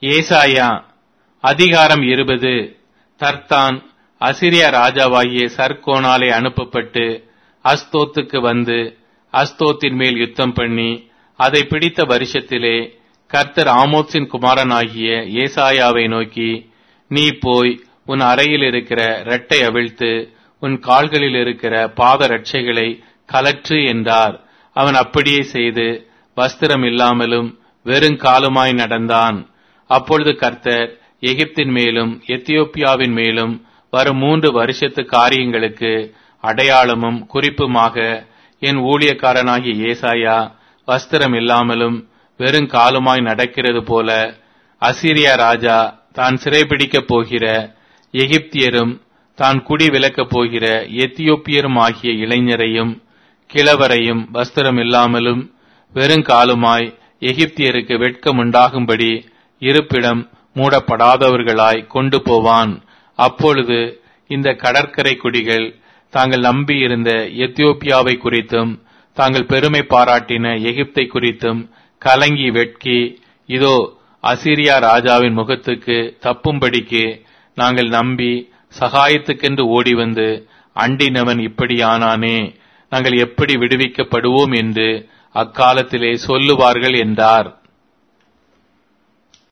ஏசாயா அதிகாரம் இருபது தர்தான் அசிரியா ராஜாவாகிய சர்கோனாலே அனுப்பப்பட்டு அஸ்தோத்துக்கு வந்து அஸ்தோத்தின் மேல் யுத்தம் பண்ணி அதை பிடித்த வருஷத்திலே கர்த்தர் ஆமோத்சின் குமாரனாகிய ஏசாயாவை நோக்கி நீ போய் உன் அறையில் இருக்கிற இரட்டை அவிழ்த்து உன் கால்களில் இருக்கிற பாத ரட்சைகளை கலற்று என்றார் அவன் அப்படியே செய்து வஸ்திரம் இல்லாமலும் வெறும் காலுமாய் நடந்தான் அப்பொழுது கர்த்தர் எகிப்தின் மேலும் எத்தியோப்பியாவின் மேலும் வரும் மூன்று வருஷத்து காரியங்களுக்கு அடையாளமும் குறிப்புமாக என் ஊழியக்காரனாகிய ஏசாயா வஸ்திரம் இல்லாமலும் வெறும் காலுமாய் நடக்கிறது போல அசிரியா ராஜா தான் சிறைபிடிக்கப் போகிற எகிப்தியரும் தான் குடி விலக்கப் போகிற எத்தியோப்பியரும் ஆகிய இளைஞரையும் கிழவரையும் வஸ்திரம் இல்லாமலும் வெறும் காலுமாய் எகிப்தியருக்கு வெட்கம் உண்டாகும்படி இருப்பிடம் மூடப்படாதவர்களாய் கொண்டு போவான் அப்பொழுது இந்த கடற்கரை குடிகள் தாங்கள் நம்பியிருந்த எத்தியோப்பியாவை குறித்தும் தாங்கள் பெருமை பாராட்டின எகிப்தை குறித்தும் கலங்கி வெட்கி இதோ அசிரியா ராஜாவின் முகத்துக்கு தப்பும்படிக்கு நாங்கள் நம்பி சகாயத்துக்கென்று ஓடி வந்து அண்டினவன் இப்படியானானே நாங்கள் எப்படி விடுவிக்கப்படுவோம் என்று அக்காலத்திலே சொல்லுவார்கள் என்றார்